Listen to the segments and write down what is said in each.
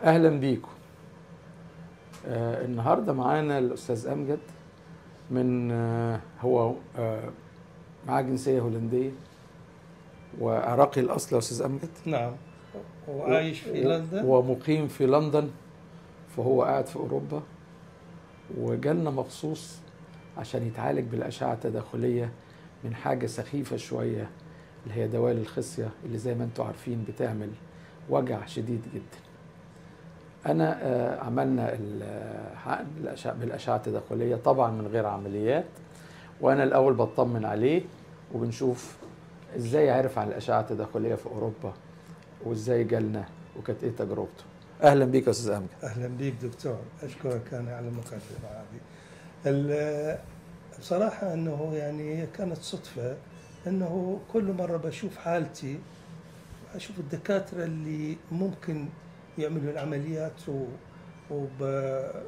اهلا بيكم آه النهارده معانا الاستاذ امجد من آه هو آه معاه جنسيه هولنديه وعراقي الاصل يا استاذ امجد نعم وعايش في و- لندن ومقيم في لندن فهو قاعد في اوروبا وجالنا مخصوص عشان يتعالج بالاشعه التداخليه من حاجه سخيفه شويه اللي هي دوال الخصيه اللي زي ما انتم عارفين بتعمل وجع شديد جدا انا آه، عملنا ال- حقن الأشعة- بالاشعه التداخليه طبعا من غير عمليات وانا الاول بطمن عليه وبنشوف ازاي عرف عن الاشعه التداخليه في اوروبا وازاي جالنا وكانت ايه تجربته اهلا بيك يا استاذ امجد اهلا بك دكتور اشكرك انا على المقدمه هذه ال- بصراحه انه يعني هي كانت صدفه انه كل مره بشوف حالتي اشوف الدكاتره اللي ممكن يعملوا العمليات و وب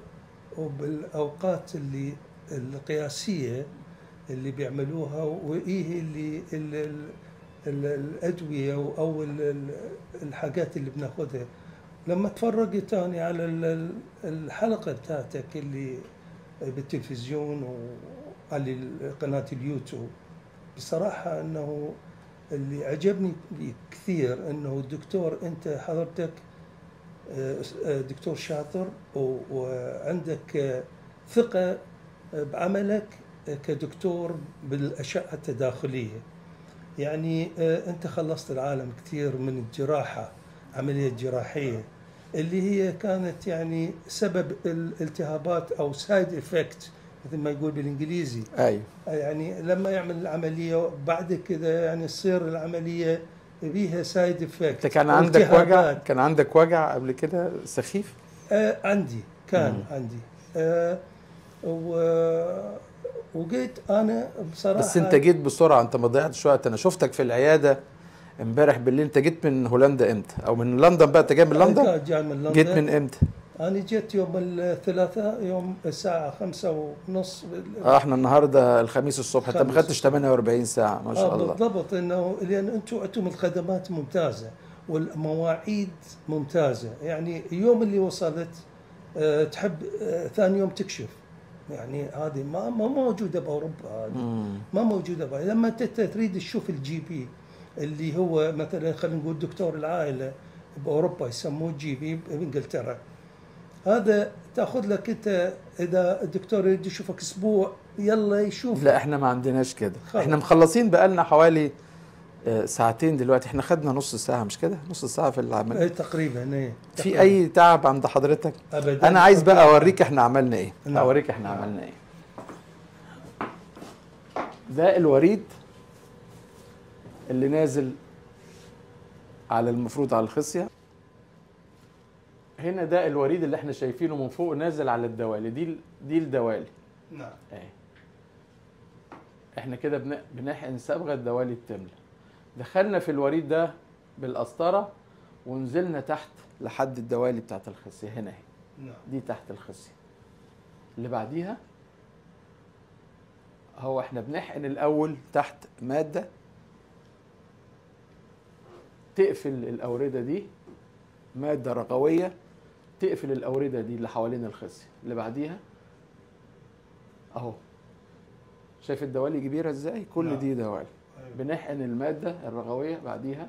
وبالاوقات اللي القياسيه اللي بيعملوها وايه اللي ال- ال- ال- الادويه او ال- ال- الحاجات اللي بناخذها لما تفرجت أنا على ال- ال- الحلقة بتاعتك اللي بالتلفزيون وعلى قناة اليوتيوب بصراحة أنه اللي عجبني كثير أنه الدكتور أنت حضرتك آه، آه، دكتور شاطر و- وعندك آه، ثقة بعملك كدكتور بالأشعة التداخلية يعني آه، أنت خلصت العالم كثير من الجراحة عملية جراحية اللي هي كانت يعني سبب الالتهابات أو سايد افكت مثل ما يقول بالإنجليزي ايوه يعني لما يعمل العملية بعد كذا يعني تصير العملية بيها سايد افكت انت كان عندك وجع كان عندك وجع قبل كده سخيف آه عندي كان مم. عندي آه و وجيت انا بصراحه بس انت جيت بسرعه انت ما ضيعتش وقت انا شفتك في العياده امبارح بالليل انت جيت من هولندا امتى او من لندن بقى انت جاي من لندن كان جاي من لندن جيت من امتى انا جيت يوم الثلاثاء يوم الساعه خمسة ونص بال... اه احنا النهارده الخميس الصبح انت ما خميس. خدتش 48 ساعه ما شاء آه الله بالضبط انه لان انتم عندكم الخدمات ممتازه والمواعيد ممتازه يعني اليوم اللي وصلت آه تحب آه ثاني يوم تكشف يعني هذه ما ما موجوده باوروبا هذه مم. ما موجوده بقى. لما انت تريد تشوف الجي بي اللي هو مثلا خلينا نقول دكتور العائله باوروبا يسموه جي بي بانجلترا هذا تاخذ لك انت اذا الدكتور يريد يشوفك اسبوع يلا يشوف لا احنا ما عندناش كده خلاص. احنا مخلصين بقالنا حوالي آه، ساعتين دلوقتي احنا خدنا نص ساعه مش كده نص ساعه في العمل ايه تقريبا ايه في تقريباً. اي تعب عند حضرتك ابدا انا عايز بقى اوريك احنا عملنا ايه نعم. اوريك احنا عملنا ايه ده الوريد اللي نازل على المفروض على الخصيه هنا ده الوريد اللي احنا شايفينه من فوق نازل على الدوالي دي ال- دي الدوالي نعم اهي احنا كده بن- بنحقن صبغه الدوالي بتملى دخلنا في الوريد ده بالقسطره ونزلنا تحت لحد الدوالي بتاعت الخصيه هنا اهي نعم دي تحت الخصيه اللي بعديها هو احنا بنحقن الاول تحت ماده تقفل الاورده دي ماده رغويه تقفل الاورده دي اللي حوالين الخصيه اللي بعديها اهو شايف الدوالي كبيره ازاي كل نعم. دي دوالي أيوة. بنحقن الماده الرغويه بعديها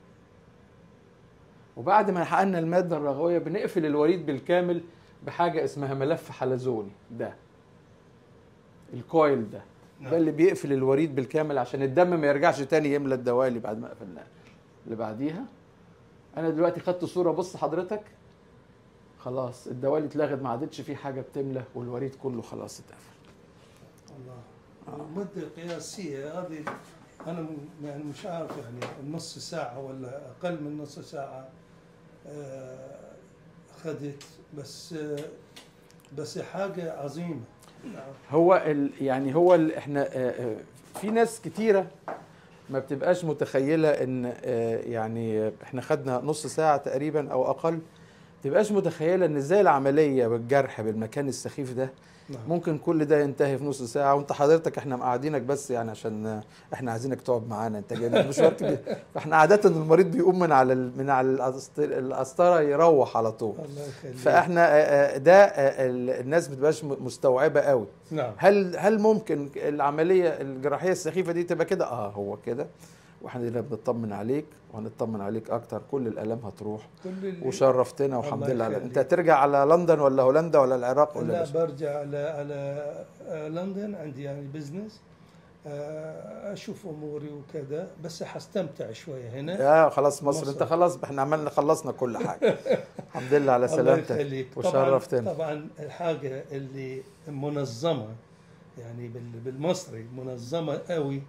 وبعد ما حقنا الماده الرغويه بنقفل الوريد بالكامل بحاجه اسمها ملف حلزوني ده الكويل ده نعم. ده اللي بيقفل الوريد بالكامل عشان الدم ما يرجعش تاني يملى الدوالي بعد ما قفلناه اللي بعديها انا دلوقتي خدت صوره بص حضرتك خلاص الدوالي اتلغت ما عادتش في حاجه بتملى والوريد كله خلاص اتقفل الله المدة القياسية هذه أنا م- يعني مش عارف يعني نص ساعة ولا أقل من نص ساعة آه، أخذت بس آه، بس حاجة عظيمة نعم هو ال يعني هو ال احنا آه، آه، في ناس كتيره ما بتبقاش متخيله ان آه، يعني آه، احنا خدنا نص ساعه تقريبا او اقل تبقاش متخيله ان ازاي العمليه والجرح بالمكان السخيف ده نعم. ممكن كل ده ينتهي في نص ساعه وانت حضرتك احنا مقعدينك بس يعني عشان احنا عايزينك تقعد معانا انت جاي من مشوار كبير فاحنا عاده المريض بيقوم من على ال- من على الأسط- القسطره يروح على طول الله يخليك فاحنا آه، آه، ده آه، ال- الناس بتبقاش م- مستوعبه قوي نعم هل هل ممكن العمليه الجراحيه السخيفه دي تبقى كده اه هو كده واحنا هنا بنطمن عليك وهنطمن عليك اكتر كل الالام هتروح كل اللي وشرفتنا والحمد الله لله على يخليك. انت هترجع على لندن ولا هولندا ولا العراق ولا لا بس برجع على على آه، لندن عندي يعني بزنس آه، اشوف اموري وكذا بس حستمتع شويه هنا يا خلاص مصر, مصر. انت خلاص احنا عملنا خلصنا كل حاجه الحمد لله على الله سلامتك يخليك وشرفتنا. طبعا طبعا الحاجه اللي منظمه يعني بال- بالمصري منظمه قوي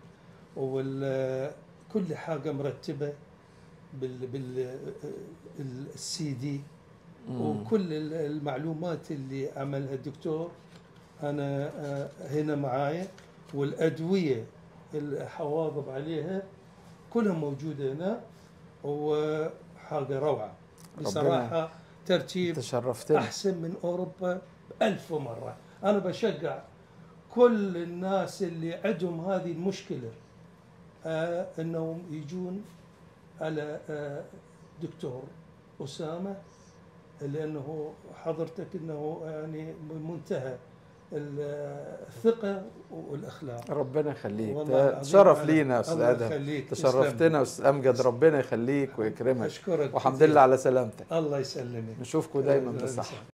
وكل حاجه مرتبه بال بال السي دي مم. وكل ال- المعلومات اللي عملها الدكتور انا آه، هنا معايا والادويه اللي حواظب عليها كلها موجوده هنا وحاجه روعه بصراحه ترتيب انت شرفتنا احسن من اوروبا بألف مره انا بشجع كل الناس اللي عندهم هذه المشكله آه انهم يجون على آه دكتور اسامه لانه حضرتك انه يعني منتهى الثقه والاخلاق ربنا يخليك والله ده العظيم شرف أنا- لينا يا استاذ الله ادهم يخليك تشرفتنا يا استاذ امجد ربنا يخليك تسلم. ويكرمك اشكرك والحمد كثير. لله على سلامتك الله يسلمك نشوفكم دايما الله بصحه يسلمك.